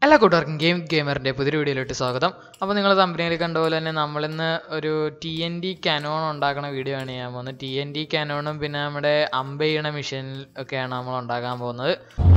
എല്ലാ കൂട്ടുകാർക്കും ഗെയിം ഗെയിമറിൻ്റെ പുതിയൊരു വീഡിയോയിലോട്ട് സ്വാഗതം അപ്പോൾ നിങ്ങൾ തമ്പനിയിൽ കണ്ട പോലെ തന്നെ നമ്മളിന്ന് ഒരു ടി എൻ ഡി കാനോൺ ഉണ്ടാക്കുന്ന വീഡിയോ ആണ് ചെയ്യാൻ പോകുന്നത് ടി എൻ ഡി കാനോണും പിന്നെ നമ്മുടെ അമ്പ ചെയ്യണ മെഷീൻ ഒക്കെയാണ് നമ്മൾ ഉണ്ടാക്കാൻ പോകുന്നത്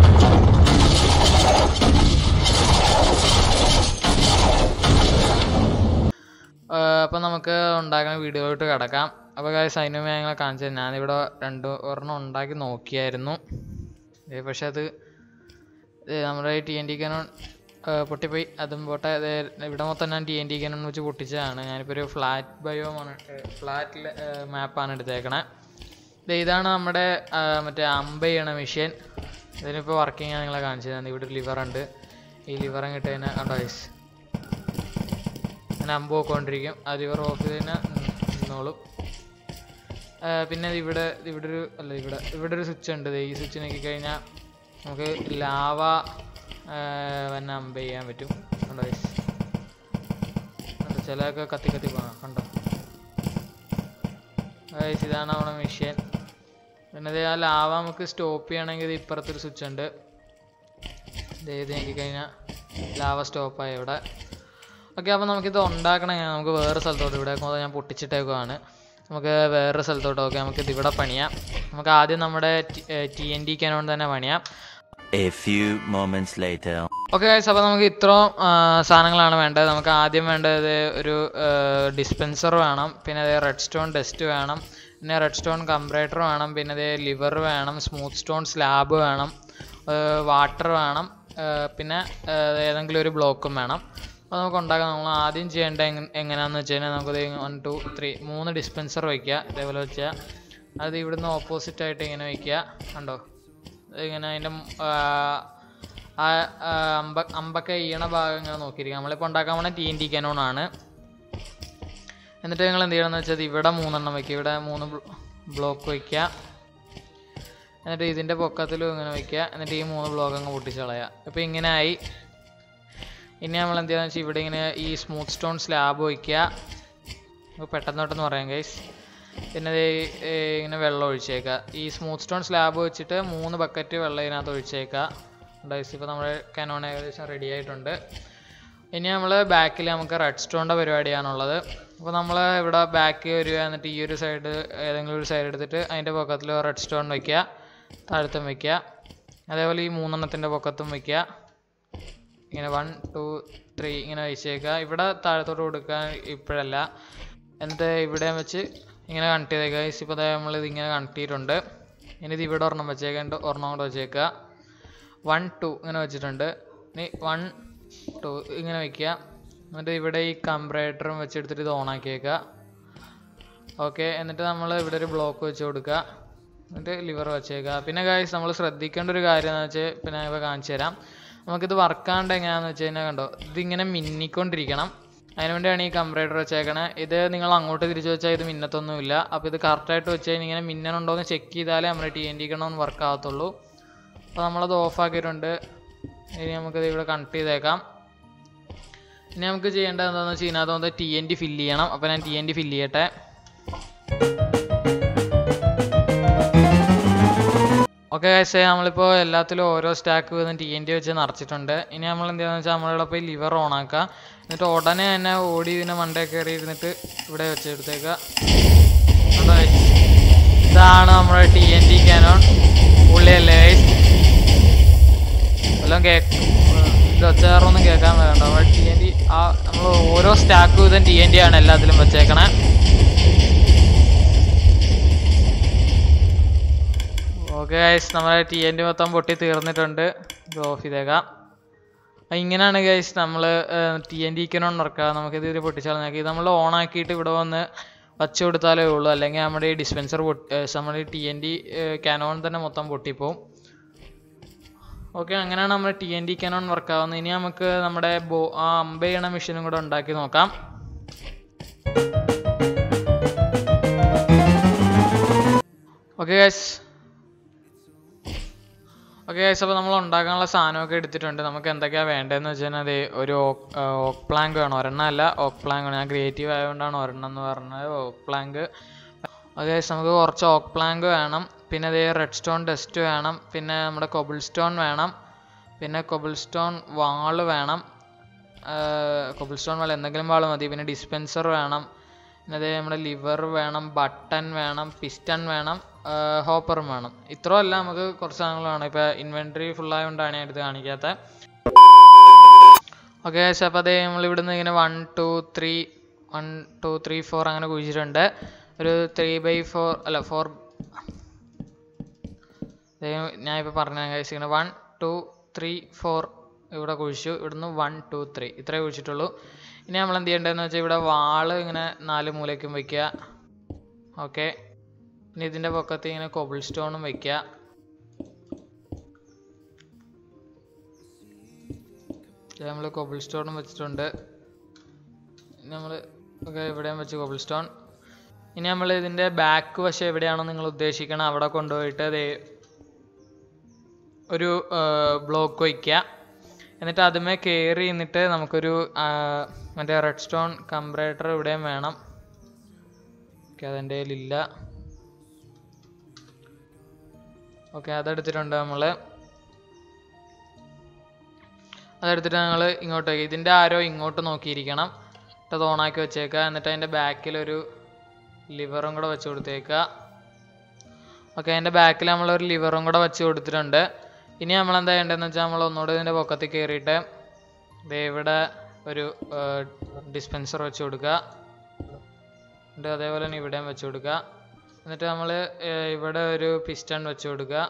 അപ്പോൾ നമുക്ക് ഉണ്ടാക്കുന്ന വീഡിയോയിലോട്ട് കിടക്കാം അപ്പോൾ കാര്യം അതിന് മുമ്പ് ഞങ്ങളെ കാണിച്ചു തരാം. ഞാനിവിടെ രണ്ട് ഒരെണ്ണം ഉണ്ടാക്കി നോക്കിയായിരുന്നു ഏ, പക്ഷെ അത് ഏ, നമ്മുടെ ടി എൻ ഡി കാനോൺ പൊട്ടിപ്പോയി അതും പോട്ടെ ഇത് ഇവിടെ മൊത്തം ഞാൻ ടി എൻ ഡി കാനോൺ വെച്ച് പൊട്ടിച്ചതാണ് ഞാനിപ്പോൾ ഒരു ഫ്ലാറ്റ് ബയോമാണ് ഫ്ലാറ്റ് മാപ്പാണ് എടുത്തേക്കണേ ദേ ഇതാണ് നമ്മുടെ ആ, മറ്റേ അമ്പ ചെയ്യണ മെഷീൻ ഇതിനിപ്പോൾ വർക്കിംഗ് ഞാൻ നിങ്ങളെ കാണിച്ചു തരാം ഇവിടെ ഒരു ലിവർ ഉണ്ട് ഈ ലിവർ അങ്ങോട്ട് തന്നെ കണ്ടോ ഗൈസ് അങ്ങനെ അമ്പ് പോയിക്കൊണ്ടിരിക്കും ആ ലിവർ ഓഫ് ചെയ്ത് തന്നെ നിന്നോളും ആ, പിന്നെ ഇത് ഇവിടെ ഇത് ഇവിടെ ഒരു അല്ല ഇവിടെ ഇവിടെ ഒരു സ്വിച്ച് ഉണ്ട് ദേ ഈ സ്വിച്ച് നോക്കി കഴിഞ്ഞാൽ നമുക്ക് ലാവ പിന്നെ അമ്പ് ചെയ്യാൻ പറ്റും കണ്ടോ guys? കണ്ടോ ചിലതൊക്കെ കത്തി കത്തി പോകണം കണ്ടോ Guys, ഇതാണ് നമ്മുടെ മെഷീൻ പിന്നെ ഇത് ആ ലാവ നമുക്ക് സ്റ്റോപ്പ് ചെയ്യണമെങ്കിൽ ഇത് ഇപ്പുറത്തൊരു സ്വിച്ച് ഉണ്ട് ദേ ഇത് നോക്കി കഴിഞ്ഞാൽ ലാവ സ്റ്റോപ്പായി ഇവിടെ ഓക്കെ അപ്പോൾ നമുക്കിത് ഉണ്ടാക്കണമെങ്കിൽ നമുക്ക് വേറെ സ്ഥലത്തോട്ട് ഇവിടെ മൊത്തം ഞാൻ പൊട്ടിച്ചിട്ടേക്കുവാണ് നമുക്ക് വേറെ സ്ഥലത്തോട്ട് ഓക്കെ നമുക്ക് ഇത് ഇവിടെ പണിയാം നമുക്ക് ആദ്യം നമ്മുടെ ടി എൻ ഡി കാനോൺ തന്നെ പണിയാം A few moments later. Okay guys അപ്പോൾ നമുക്ക് ഇത്രയും ആ, സാധനങ്ങളാണ് വേണ്ടത് നമുക്ക് ആദ്യം വേണ്ടത് ഒരു ഡിസ്പെൻസർ വേണം പിന്നെ അത് റെഡ് സ്റ്റോൺ ഡസ്റ്റ് വേണം പിന്നെ റെഡ് സ്റ്റോൺ കംപ്രേറ്റർ വേണം പിന്നെ അത് ലിവർ വേണം സ്മൂത്ത് സ്റ്റോൺ സ്ലാബ് വേണം വാട്ടർ വേണം ആ, പിന്നെ ആ, ഏതെങ്കിലും ഒരു ബ്ലോക്കും വേണം അപ്പോൾ നമുക്ക് ഉണ്ടാക്കാം നമ്മൾ ആദ്യം ചെയ്യേണ്ടത് എങ്ങ- എങ്ങനെയാണെന്ന് വെച്ച് കഴിഞ്ഞാൽ നമുക്കത് വൺ ടു ത്രീ മൂന്ന് ഡിസ്പെൻസർ വയ്ക്കുക ഇതേപോലെ വെച്ചാൽ അത് ഇവിടുന്ന് ഓപ്പോസിറ്റ് ആയിട്ട് ഇങ്ങനെ വയ്ക്കുക കണ്ടോ ഇങ്ങനെ അതിൻ്റെ ആ ആ, അമ്പ അമ്പൊക്കെ ഈണ ഭാഗം ഇങ്ങനെ നോക്കിയിരിക്കുക നമ്മളിപ്പോൾ ഉണ്ടാക്കാൻ പോണ ടി എൻ ടി കാനോൺ ആണ് എന്നിട്ട് നിങ്ങൾ എന്ത് ചെയ്യണമെന്ന് വെച്ചാൽ ഇവിടെ മൂന്നെണ്ണം വയ്ക്കുക ഇവിടെ മൂന്ന് ബ്ലോക്ക് വയ്ക്കുക എന്നിട്ട് ഇതിൻ്റെ പൊക്കത്തിലും ഇങ്ങനെ വയ്ക്കുക എന്നിട്ട് ഈ മൂന്ന് ബ്ലോക്ക് അങ്ങ് പൊട്ടിച്ച് കളയുക ഇപ്പോൾ ഇങ്ങനെ ആയി ഇനി നമ്മൾ എന്ത് ചെയ്യുക വെച്ചാൽ ഇവിടെ ഇങ്ങനെ ഈ സ്മൂത്ത് സ്റ്റോൺ സ്ലാബ് വയ്ക്കുക നമുക്ക് പെട്ടെന്ന് പെട്ടെന്ന് പറയാം ഗൈസ് പിന്നെ ദേ, ഏ, ഇങ്ങനെ വെള്ളം ഒഴിച്ചേക്കുക ഈ സ്മൂത്ത് സ്റ്റോൺ സ്ലാബ് വെച്ചിട്ട് മൂന്ന് ബക്കറ്റ് വെള്ളം ഇതിനകത്ത് ഒഴിച്ചേക്കുക ഡൈസ് ഇപ്പോൾ നമ്മുടെ കനോൺ ഏകദേശം റെഡി ആയിട്ടുണ്ട് ഇനി നമ്മൾ ബാക്കിൽ നമുക്ക് റെഡ് സ്റ്റോണിൻ്റെ പരിപാടിയാണുള്ളത് അപ്പോൾ നമ്മൾ ഇവിടെ ബാക്ക് വരിക എന്നിട്ട് ഈ ഒരു സൈഡ് ഏതെങ്കിലും ഒരു സൈഡ് എടുത്തിട്ട് അതിൻ്റെ പൊക്കത്തിൽ റെഡ് സ്റ്റോൺ വയ്ക്കുക താഴത്തും വയ്ക്കുക അതേപോലെ ഈ മൂന്നെണ്ണത്തിൻ്റെ പൊക്കത്തും വയ്ക്കുക ഇങ്ങനെ വൺ ടു ത്രീ ഇങ്ങനെ വെച്ചേക്കുക ഇവിടെ താഴത്തോട്ട് കൊടുക്കാൻ ഇപ്പോഴല്ല എന്നിട്ട് ഇവിടെ വെച്ച് ഇങ്ങനെ കണക്ട് ചെയ്തേക്കുക ഇപ്പോൾ നമ്മളിത് ഇങ്ങനെ കണക്ട് ചെയ്തിട്ടുണ്ട് ഇനി ഇത് ഇവിടെ ഒരെണ്ണം വെച്ചേക്കാണ്ട് ഒരെണ്ണം കൂടെ വെച്ചേക്കുക വൺ ടു ഇങ്ങനെ വെച്ചിട്ടുണ്ട് ഇനി വൺ ടു ഇങ്ങനെ വെക്കുക എന്നിട്ട് ഇവിടെ ഈ കംപ്രേറ്ററും വെച്ചെടുത്തിട്ട് ഇത് ഓണാക്കി വെക്കുക ഓക്കെ എന്നിട്ട് നമ്മൾ ഇവിടെ ഒരു ബ്ലോക്ക് വെച്ച് കൊടുക്കുക എന്നിട്ട് ലിവർ വെച്ചേക്കുക പിന്നെ കാര്യം നമ്മൾ ശ്രദ്ധിക്കേണ്ട ഒരു കാര്യം എന്ന് വെച്ചാൽ പിന്നെ ഇപ്പോൾ കാണിച്ചു തരാം നമുക്കിത് വർക്കാണ്ട് എങ്ങനെയാണെന്ന് വെച്ച് കഴിഞ്ഞാൽ കണ്ടോ ഇതിങ്ങനെ മിന്നിക്കൊണ്ടിരിക്കണം അതിനുവേണ്ടിയാണ് ഈ കംപ്രേറ്റർ വെച്ചേക്കണേ ഇത് നിങ്ങൾ അങ്ങോട്ട് തിരിച്ചു വെച്ചാൽ ഇത് മിന്നത്തൊന്നുമില്ല അപ്പോൾ ഇത് കറക്റ്റായിട്ട് വെച്ച് കഴിഞ്ഞാൽ ഇങ്ങനെ മിന്നനുണ്ടോ എന്ന് ചെക്ക് ചെയ്താലേ നമ്മുടെ ടി എൻ ഡി കണോന്ന് വർക്ക് ആകത്തുള്ളൂ അപ്പോൾ നമ്മളത് ഓഫ് ആക്കിയിട്ടുണ്ട് ഇനി നമുക്കിത് ഇവിടെ കണക്ട് ചെയ്തേക്കാം ഇനി നമുക്ക് ചെയ്യേണ്ടത് എന്താണെന്ന് വെച്ച് കഴിഞ്ഞാൽ അതൊന്ന് ടി എൻ ഡി ഫില്ല് ചെയ്യണം അപ്പോൾ ഞാൻ ടി എൻ ഡി ഫില്ല് ചെയ്യട്ടെ ഓക്കെ കഴിച്ചേ നമ്മളിപ്പോൾ എല്ലാത്തിലും ഓരോ സ്റ്റാക്ക് വീതം ടി എൻ ഡി വെച്ച് നിറച്ചിട്ടുണ്ട് ഇനി നമ്മൾ എന്ത് ചെയ്യാന്ന് വെച്ചാൽ നമ്മളിവിടെ പോയി ലിവർ ഓൺ ആക്കുക എന്നിട്ട് ഉടനെ തന്നെ ഓടി ഇതിനെ മണ്ടേ കയറി ഇരുന്നിട്ട് ഇവിടെ വെച്ചെടുത്തേക്കുക കണ്ടോ guys? ഇതാണ് നമ്മുടെ ടി എൻ ഡി കാനോൺ പുള്ളിയല്ലേ guys? വല്ലതും കേക്ക് ഇത് ഒച്ചയാറൊന്നും കേൾക്കാൻ വേണ്ട നമ്മുടെ ടി എൻ ഡി ആ നമ്മൾ ഓരോ സ്റ്റാക്ക് വീതം ടി എൻ ഡി ആണ് എല്ലാത്തിലും വെച്ചേക്കണേ ഓക്കെ ഗൈസ് നമ്മുടെ ടി എൻ ഡി മൊത്തം പൊട്ടി തീർന്നിട്ടുണ്ട് ഇത് ഓഫ് ചെയ്തേക്കാം അപ്പോൾ ഇങ്ങനെയാണ് ഗൈസ് നമ്മൾ ടി എൻ ഡിക്കനോൺ നടക്കുക നമുക്കിത് ഇത് പൊട്ടിച്ചാൽ നോക്കി നമ്മൾ ഓൺ ആക്കിയിട്ട് ഇവിടെ വന്ന് വച്ച് കൊടുത്താലേ ഉള്ളൂ അല്ലെങ്കിൽ നമ്മുടെ ഈ ഡിസ്പെൻസർ പൊട്ടി ഏഹ് നമ്മുടെ ടി എൻ ഡി കാനോൺ തന്നെ മൊത്തം പൊട്ടിപ്പോവും ഓക്കെ അങ്ങനെയാണ് നമ്മുടെ T N D cannon work ആവുന്നത് ഇനി നമുക്ക് നമ്മുടെ ബോ ആ അമ്പ ചെയ്യണ മെഷീനും കൂടെ ഉണ്ടാക്കി നോക്കാം ഓക്കെ ഗൈസ് ഓക്കെ ഗൈസ് അപ്പോൾ നമ്മൾ ഉണ്ടാക്കാനുള്ള സാധനമൊക്കെ എടുത്തിട്ടുണ്ട് നമുക്ക് എന്തൊക്കെയാണ് വേണ്ടതെന്ന് വെച്ച് കഴിഞ്ഞാൽ ദേ ഒരു ഓക്ക് പ്ലാങ്ക് വേണം ഒരെണ്ണം അല്ല ഓക്ക് പ്ലാങ്ക് വേണം ഞാൻ ക്രിയേറ്റീവ് ആയതുകൊണ്ടാണ് ഒരെണ്ണം എന്ന് പറഞ്ഞത് ഓക്ക് പ്ലാങ്ക് ഓക്കെ ഗൈസ് നമുക്ക് കുറച്ച് ഓക്ക് പ്ലാങ്ക് വേണം പിന്നെ അതേ റെഡ് സ്റ്റോൺ ഡസ്റ്റ് വേണം പിന്നെ നമ്മുടെ കൊബിൾ സ്റ്റോൺ വേണം പിന്നെ കൊബിൾ സ്റ്റോൺ വാള് വേണം കൊബിൾ സ്റ്റോൺ വാൾ എന്തെങ്കിലും വാള് മതി പിന്നെ ഡിസ്പെൻസർ വേണം പിന്നെ അതേ നമ്മുടെ ലിവർ വേണം ബട്ടൺ വേണം പിസ്റ്റൺ വേണം ഹോപ്പറും വേണം ഇത്രയും അല്ല നമുക്ക് കുറച്ച് സാധനങ്ങൾ വേണം ഇപ്പോൾ ഇൻവെൻട്രി ഫുള്ളായതുകൊണ്ടാണ് ഞാൻ എടുത്ത് കാണിക്കാത്തത് ഓക്കെ അപ്പോൾ അതേ നമ്മൾ ഇവിടുന്ന് ഇങ്ങനെ one two three one two three four അങ്ങനെ കുഴിച്ചിട്ടുണ്ട് ഒരു ത്രീ ബൈ ഫോർ അല്ല ഫോർ ഞാൻ ഇപ്പോൾ പറഞ്ഞ guys ഇങ്ങനെ വൺ ടു ത്രീ ഫോർ ഇവിടെ കുഴിച്ചു ഇവിടുന്ന് വൺ ടു ത്രീ ഇത്രേ കുഴിച്ചിട്ടുള്ളൂ ഇനി നമ്മൾ എന്ത് ചെയ്യേണ്ടതെന്ന് വെച്ചാൽ ഇവിടെ വാള് ഇങ്ങനെ നാല് മൂലയ്ക്കും വയ്ക്കുക ഓക്കെ ഇനി ഇതിൻ്റെ പൊക്കത്ത് ഇങ്ങനെ കൊബിൾ സ്റ്റോണും വയ്ക്കുക നമ്മൾ കൊബിൾ സ്റ്റോണും വെച്ചിട്ടുണ്ട് നമ്മൾ ഒക്കെ ഇവിടെയും വെച്ച് കൊബിൾ സ്റ്റോൺ ഇനി നമ്മൾ ഇതിൻ്റെ ബാക്ക് വശം എവിടെയാണോ നിങ്ങൾ ഉദ്ദേശിക്കണം അവിടെ കൊണ്ടുപോയിട്ട് ദേ ഒരു ബ്ലോക്ക് വയ്ക്കുക എന്നിട്ട് അതുമേ കയറി നിന്നിട്ട് നമുക്കൊരു ആ, മറ്റേ റെഡ് സ്റ്റോൺ കംപ്രേറ്റർ ഇവിടെയും വേണം ഓക്കെ അതെൻ്റെ കയ്യിലില്ല ഓക്കെ അതെടുത്തിട്ടുണ്ട് നമ്മൾ അതെടുത്തിട്ട് ഞങ്ങൾ ഇങ്ങോട്ട് വയ്ക്കുക ഇതിൻ്റെ ആരോ ഇങ്ങോട്ട് നോക്കിയിരിക്കണം എന്നിട്ട് അത് ഓണാക്കി വെച്ചേക്കുക എന്നിട്ട് അതിൻ്റെ ബാക്കിൽ ഒരു ലിവറും കൂടെ വെച്ച് കൊടുത്തേക്കുക ഓക്കെ അതിൻ്റെ ബാക്കിൽ നമ്മളൊരു ലിവറും കൂടെ വെച്ച് കൊടുത്തിട്ടുണ്ട് ഇനി നമ്മൾ എന്താ ചെയ്യേണ്ടതെന്ന് വെച്ചാൽ നമ്മൾ ഒന്നുകൂടെ ഇതിൻ്റെ പൊക്കത്തിൽ കയറിയിട്ട് ദേ ഇവിടെ ഒരു ഡിസ്പെൻസർ വെച്ച് കൊടുക്കുക എന്നിട്ട് അതേപോലെ തന്നെ ഇവിടെയും വെച്ച് കൊടുക്കുക എന്നിട്ട് നമ്മൾ ഇവിടെ ഒരു പിസ്റ്റൺ വെച്ച് കൊടുക്കുക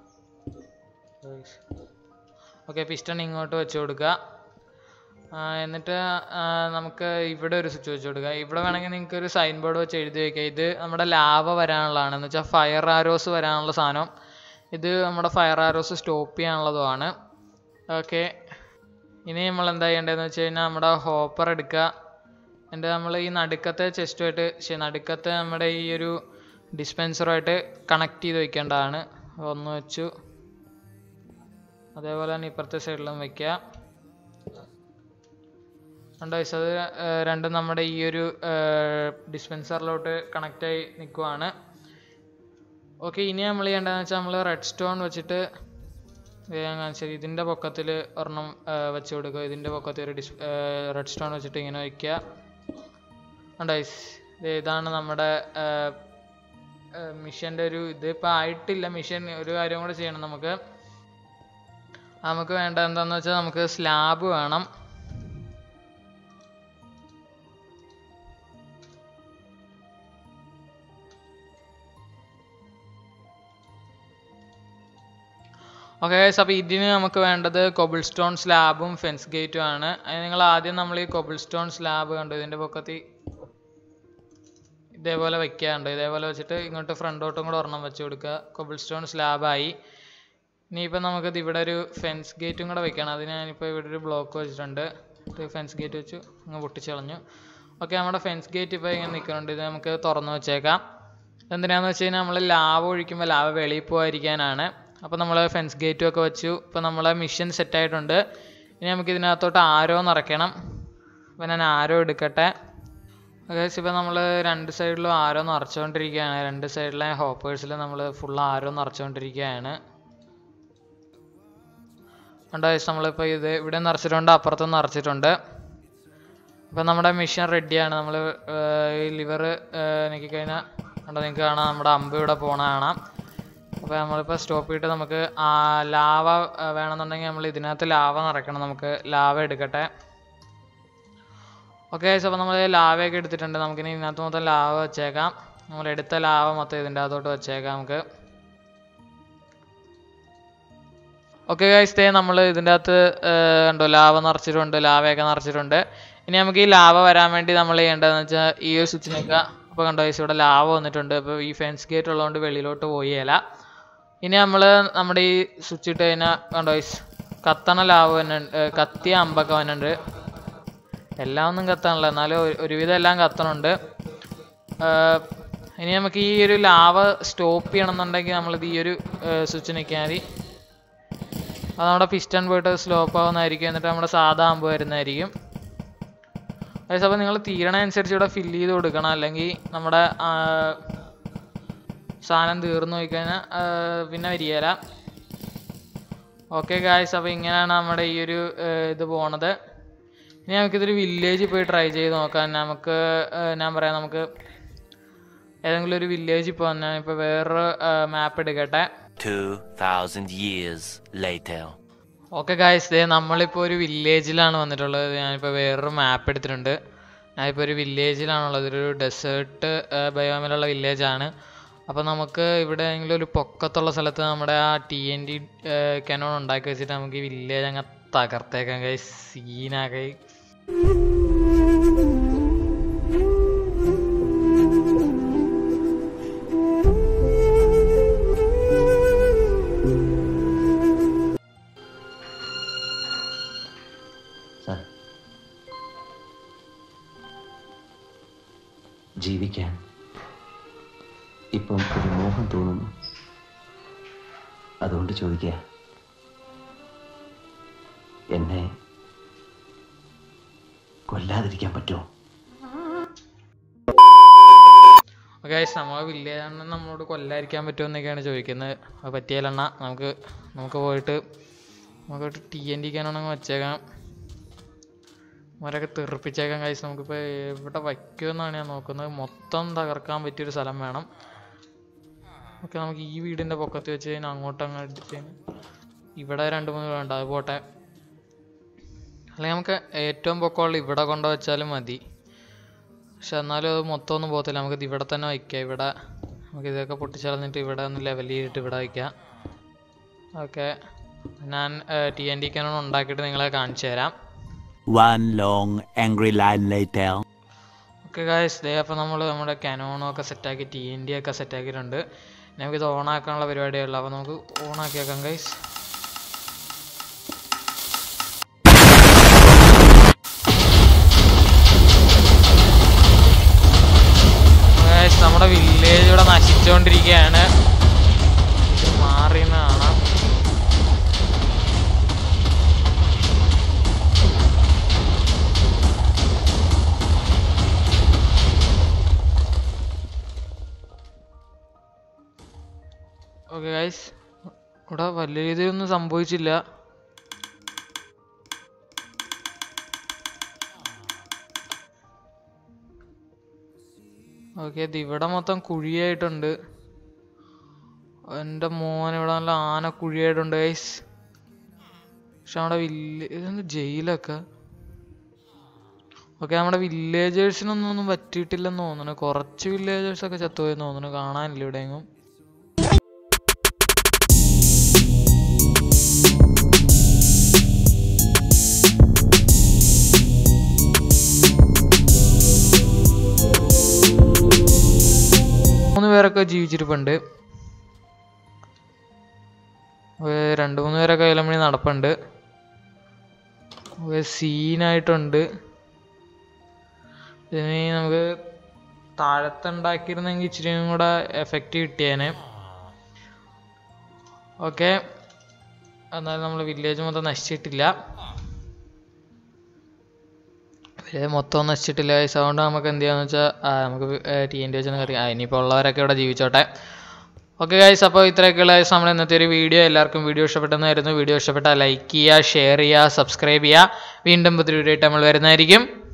ഓക്കെ പിസ്റ്റൺ ഇങ്ങോട്ട് വെച്ച് കൊടുക്കുക ആ, എന്നിട്ട് ആ, നമുക്ക് ഇവിടെ ഒരു സ്വിച്ച് വെച്ച് കൊടുക്കുക ഇവിടെ വേണമെങ്കിൽ നിങ്ങൾക്ക് ഒരു സൈൻ ബോർഡ് വെച്ച് എഴുതി വയ്ക്കുക ഇത് നമ്മുടെ ലാവ വരാനുള്ളതാണ് എന്ന് വെച്ചാൽ ഫയർ ആരോസ് വരാനുള്ള സാധനം ഇത് നമ്മുടെ ഫയർ ആരോസ് സ്റ്റോപ്പ് ചെയ്യാനുള്ളതുമാണ് ഓക്കെ ഇനി നമ്മൾ എന്താ ചെയ്യേണ്ടതെന്ന് വെച്ച് കഴിഞ്ഞാൽ നമ്മുടെ ഹോപ്പർ എടുക്കുക എന്നിട്ട് നമ്മൾ ഈ നടുക്കത്തെ ചെസ്റ്റുമായിട്ട് ശരി നടുക്കത്തെ നമ്മുടെ ഈ ഒരു ഡിസ്പെൻസറുമായിട്ട് കണക്ട് ചെയ്ത് വെക്കേണ്ടതാണ് ഒന്ന് വെച്ചു അതേപോലെ തന്നെ ഇപ്പുറത്തെ സൈഡിലും വെക്കുക രണ്ട് വയസ്സ് അത് ഏർ, രണ്ടും നമ്മുടെ ഈ ഒരു ഡിസ്പെൻസറിലോട്ട് കണക്റ്റ് ആയി നിൽക്കുവാണ് ഓക്കെ ഇനി നമ്മൾ ചെയ്യേണ്ടതെന്ന് വെച്ചാൽ നമ്മൾ റെഡ് സ്റ്റോൺ വെച്ചിട്ട് ഇത് ഞാൻ കാണിച്ചത് ഇതിൻ്റെ പൊക്കത്തിൽ ഒരെണ്ണം ഏർ, വെച്ച് കൊടുക്കുക ഇതിൻ്റെ പൊക്കത്തിൽ ഒരു ഡിസ് റെഡ് സ്റ്റോൺ വെച്ചിട്ട് ഇങ്ങനെ വയ്ക്കുക ഉണ്ടൈസ് ഇതാണ് നമ്മുടെ മിഷൻ്റെ ഒരു ഇത് ഇപ്പം ആയിട്ടില്ല മിഷൻ ഒരു കാര്യം കൂടെ ചെയ്യണം നമുക്ക് നമുക്ക് വേണ്ട എന്താണെന്ന് വെച്ചാൽ നമുക്ക് സ്ലാബ് വേണം ഓക്കെ ഗൈസ് അപ്പോൾ ഇതിന് നമുക്ക് വേണ്ടത് കൊബിൾ സ്റ്റോൺ സ്ലാബും ഫെൻസ് ഗേറ്റും ആണ് അതിന് നിങ്ങൾ ആദ്യം നമ്മൾ ഈ കൊബിൾ സ്റ്റോൺ സ്ലാബ് കണ്ടു ഇതിൻ്റെ പൊക്കത്തിൽ ഇതേപോലെ വെക്കാറുണ്ട് ഇതേപോലെ വെച്ചിട്ട് ഇങ്ങോട്ട് ഫ്രണ്ടോട്ടും കൂടെ ഒരെണ്ണം വെച്ച് കൊടുക്കുക കൊബിൾ സ്റ്റോൺ സ്ലാബായി ഇനിയിപ്പോൾ നമുക്കത് ഇവിടെ ഒരു ഫെൻസ് ഗേറ്റും കൂടെ വെക്കണം അതിന് ഞാനിപ്പോൾ ഇവിടെ ഒരു ബ്ലോക്ക് വെച്ചിട്ടുണ്ട് ഒരു ഫെൻസ് ഗേറ്റ് വെച്ചു അങ്ങ് പൊട്ടിച്ച് കളഞ്ഞു ഓക്കെ നമ്മുടെ ഫെൻസ് ഗേറ്റ് ഇപ്പോൾ ഇങ്ങനെ നിൽക്കുന്നുണ്ട് ഇത് നമുക്ക് തുറന്ന് വെച്ചേക്കാം എന്തിനാന്ന് വെച്ച് കഴിഞ്ഞാൽ നമ്മൾ ലാവ ഒഴിക്കുമ്പോൾ ലാവ വെളിയിൽ പോകാതിരിക്കാനാണ് അപ്പോൾ നമ്മൾ ഫെൻസ് ഗേറ്റും ഒക്കെ വെച്ചു ഇപ്പോൾ നമ്മളെ മിഷൻ സെറ്റ് ആയിട്ടുണ്ട് ഇനി നമുക്ക് ഇതിനകത്തോട്ട് ആരോ നിറയ്ക്കണം അപ്പോൾ ഞാൻ ആരോ എടുക്കട്ടെ ഗൈസ് ഇപ്പോൾ നമ്മൾ രണ്ട് സൈഡിലും ആരോ നിറച്ചുകൊണ്ടിരിക്കുകയാണ് രണ്ട് സൈഡിലെ ഹോപ്പേഴ്സിൽ നമ്മൾ ഫുൾ ആരോ നിറച്ചുകൊണ്ടിരിക്കുകയാണ് ഉണ്ട് ഗൈസ് നമ്മളിപ്പോൾ ഇത് ഇവിടെ നിറച്ചിട്ടുണ്ട് അപ്പുറത്തും നിറച്ചിട്ടുണ്ട് അപ്പോൾ നമ്മുടെ മിഷൻ റെഡിയാണ് നമ്മൾ ഈ ലിവർ എനിക്ക് കഴിഞ്ഞാൽ കണ്ടോ നിങ്ങൾക്ക് കാണാം നമ്മുടെ അമ്പ് ഇവിടെ പോണ കാണാം അപ്പോൾ നമ്മളിപ്പോൾ സ്റ്റോപ്പ് ചെയ്തിട്ട് നമുക്ക് ആ ലാവ വേണമെന്നുണ്ടെങ്കിൽ നമ്മൾ ഇതിനകത്ത് ലാവ നിറയ്ക്കണം നമുക്ക് ലാവ എടുക്കട്ടെ ഓക്കെ അപ്പോൾ നമ്മൾ ലാവയൊക്കെ എടുത്തിട്ടുണ്ട് നമുക്കിനി ഇതിനകത്ത് മൊത്തം ലാവ വെച്ചേക്കാം നമ്മൾ എടുത്ത ലാവ മൊത്തം ഇതിൻ്റെ അകത്തോട്ട് വെച്ചേക്കാം നമുക്ക് ഓക്കെ ഗൈസ് ദേ നമ്മൾ ഇതിൻ്റെ അകത്ത് ഏർ, കണ്ടോ ലാവ നിറച്ചിട്ടുണ്ട് ലാവയൊക്കെ നിറച്ചിട്ടുണ്ട് ഇനി നമുക്ക് ഈ ലാവ വരാൻ വേണ്ടി നമ്മൾ ചെയ്യേണ്ടതെന്ന് വെച്ചാൽ ഈ ഒരു സ്വിച്ച് നിൽക്കുക അപ്പോൾ കണ്ടോ ഗൈസ് ഇവിടെ ലാവ വന്നിട്ടുണ്ട് അപ്പോൾ ഈ ഫെൻസ് ഗേറ്റ് ഉള്ളതുകൊണ്ട് വെളിയിലോട്ട് പോയില്ല ഇനി നമ്മൾ നമ്മുടെ ഈ സ്വിച്ച് ഇട്ട് കഴിഞ്ഞാൽ കണ്ടോ ഗൈസ് കത്തണ ലാവ തന്നെ ഉണ്ട് ഏർ, കത്തിയ അമ്പൊക്കെ വന്നിട്ടുണ്ട് എല്ലാം ഒന്നും കത്താനില്ല എന്നാലും ഒരു- ഒരുവിധം എല്ലാം കത്തണുണ്ട് ഏർ, ഇനി നമുക്ക് ഈ ഒരു ലാവ സ്റ്റോപ്പ് ചെയ്യണമെന്നുണ്ടെങ്കിൽ നമ്മളിത് ഈ ഒരു സ്വിച്ച് നിൽക്കാൻ മതി അത് നമ്മുടെ പിസ്റ്റൺ പോയിട്ട് സ്ലോപ്പ് ആവുന്നതായിരിക്കും എന്നിട്ട് നമ്മുടെ സാധാ അമ്പ് വരുന്നതായിരിക്കും അപ്പോൾ നിങ്ങൾ തീരണ അനുസരിച്ച് ഇവിടെ ഫില്ല് ചെയ്ത് കൊടുക്കണം അല്ലെങ്കിൽ നമ്മുടെ ആ, സാധനം തീർന്നു പോയി കഴിഞ്ഞാൽ പിന്നെ വരികയില്ല ഓക്കെ ഗായ്സ് അപ്പോൾ ഇങ്ങനെയാണ് നമ്മുടെ ഈ ഒരു ഏർ, ഇത് പോണത് ഇനി നമുക്കിതൊരു വില്ലേജിൽ പോയി ട്രൈ ചെയ്ത് നോക്കാം നമുക്ക് ഏർ, ഞാൻ പറയാം നമുക്ക് ഏതെങ്കിലും ഒരു വില്ലേജിൽ പോകാൻ ഞാൻ ഇപ്പോൾ വേറൊരു മാപ്പ് എടുക്കട്ടെ 2,000 years later. ഓക്കെ ഗായ്സ് ദേ നമ്മളിപ്പോൾ ഒരു വില്ലേജിലാണ് വന്നിട്ടുള്ളത് ഞാനിപ്പോൾ വേറൊരു മാപ്പ് എടുത്തിട്ടുണ്ട് ഞാനിപ്പോൾ ഒരു വില്ലേജിലാണുള്ളത് ഒരു ഡെസേർട്ട് ബയോമിലുള്ള വില്ലേജാണ് അപ്പോൾ നമുക്ക് ഇവിടെ ഏതെങ്കിലും ഒരു പൊക്കത്തുള്ള സ്ഥലത്ത് നമ്മുടെ ആ ടി എൻ ഡി കനോൺ ഉണ്ടാക്കി വെച്ചിട്ട് നമുക്ക് ഈ വില്ലേജ് അങ്ങ് തകർത്തേക്കാം ഗൈസ് സീനാക്കി സാർ ജീവിക്കാൻ ഇപ്പം ഒരു മോഹം തോന്നുന്നു അതുകൊണ്ട് ചോദിക്കുക എന്നെ കൊല്ലാതിരിക്കാൻ പറ്റുമോ ഗൈസ് നമ്മൾ വില്ലേജ് നമ്മളോട് കൊല്ലാതിരിക്കാൻ പറ്റുമോ എന്നൊക്കെയാണ് ചോദിക്കുന്നത് അത് പറ്റിയാലെണ്ണ നമുക്ക് നമുക്ക് പോയിട്ട് നമുക്ക് ടി എൻ ഡി കാനാണെങ്കിൽ വെച്ചേക്കാം അവരൊക്കെ തെറിപ്പിച്ചേക്കാം കൈസ് നമുക്കിപ്പോൾ എവിടെ വയ്ക്കുമെന്നാണ് ഞാൻ നോക്കുന്നത് മൊത്തം തകർക്കാൻ പറ്റിയൊരു സ്ഥലം വേണം ഓക്കെ നമുക്ക് ഈ വീടിൻ്റെ പൊക്കത്ത് വെച്ച് കഴിഞ്ഞാൽ അങ്ങോട്ട് അങ്ങ് അടിച്ച് ഇവിടെ രണ്ട് മൂന്ന് വേണ്ട അത് പോട്ടെ അല്ലെങ്കിൽ നമുക്ക് ഏറ്റവും പൊക്കമുള്ള ഇവിടെ കൊണ്ട് വെച്ചാലും മതി പക്ഷെ എന്നാലും അത് മൊത്തം ഒന്നും പോകത്തില്ല നമുക്കിത് ഇവിടെ തന്നെ വയ്ക്കാം ഇവിടെ നമുക്ക് ഇതൊക്കെ പൊട്ടിച്ചളഞ്ഞിട്ട് ഇവിടെ ഒന്ന് ലെവൽ ചെയ്തിട്ട് ഇവിടെ വയ്ക്കാം ഓക്കെ ഞാൻ ടി എൻ ഡി കാനോൺ ഉണ്ടാക്കിയിട്ട് നിങ്ങളെ കാണിച്ചു തരാം One long angry line later. Okay guys ദേ അപ്പോൾ നമ്മൾ നമ്മുടെ കാനോണും ഒക്കെ സെറ്റാക്കി ടി എൻ ഡി ഒക്കെ സെറ്റാക്കിയിട്ടുണ്ട് നമുക്കിത് ഓണാക്കാനുള്ള പരിപാടിയേ ഉള്ളൂ അപ്പോൾ നമുക്ക് ഓണാക്കിയേക്കാം ഗൈസ് ഗൈസ് നമ്മുടെ വില്ലേജ് ഇവിടെ നശിച്ചുകൊണ്ടിരിക്കുകയാണ് ഇത് മാറിയെന്ന് കാണാം ഓക്കെ ഗൈസ് ഇവിടെ വലിയ രീതിയിലൊന്നും സംഭവിച്ചില്ല ഓക്കെ ഇത് ഇവിടെ മൊത്തം കുഴിയായിട്ടുണ്ട് എൻ്റെ മോൻ ഇവിടെ നല്ല ആന കുഴിയായിട്ടുണ്ട് ഗൈസ് പക്ഷെ നമ്മുടെ വില്ലേ ഇതെന്ത് ജയിലൊക്കെ ഓക്കെ നമ്മുടെ വില്ലേജേഴ്സിനൊന്നും ഒന്നും പറ്റിയിട്ടില്ലെന്ന് തോന്നുന്നു കുറച്ച് വില്ലേജേഴ്സൊക്കെ ചത്തുപോയെന്ന് തോന്നുന്നു കാണാനില്ല ഇവിടെയെങ്ങും മൂന്ന് പേരൊക്കെ ജീവിച്ചിരിപ്പുണ്ട് ഒരു രണ്ട് മൂന്ന് പേരൊക്കെ കൈലമണി നടപ്പുണ്ട് ഒരു സീനായിട്ടുണ്ട് ഇനി നമുക്ക് താഴത്തുണ്ടാക്കിയിരുന്നെങ്കിൽ ഇച്ചിരിയും കൂടെ എഫക്റ്റ് കിട്ടിയേനെ ഓക്കെ എന്നാലും നമ്മൾ വില്ലേജ് മൊത്തം നശിച്ചിട്ടില്ല വില്ലേജ് മൊത്തം നശിച്ചിട്ടില്ല guys. അതുകൊണ്ട് നമുക്ക് എന്ത് ചെയ്യാന്ന് വെച്ചാൽ നമുക്ക് ടി എൻ ഡി വെച്ചൊന്നും അറിയാം ഇനിയിപ്പോൾ ഉള്ളവരൊക്കെ ഇവിടെ ജീവിച്ചോട്ടെ ഓക്കെ ഗൈസ് അപ്പോൾ ഇത്രയൊക്കെയുള്ള guys നമ്മുടെ ഇന്നത്തെ ഒരു വീഡിയോ എല്ലാവർക്കും വീഡിയോ ഇഷ്ടപ്പെട്ടെന്നായിരുന്നു വീഡിയോ ഇഷ്ടപ്പെട്ടാൽ ലൈക്ക് ചെയ്യുക ഷെയർ ചെയ്യുക സബ്സ്ക്രൈബ് ചെയ്യുക വീണ്ടും പുതിയ വീഡിയോ ആയിട്ട് നമ്മൾ വരുന്നതായിരിക്കും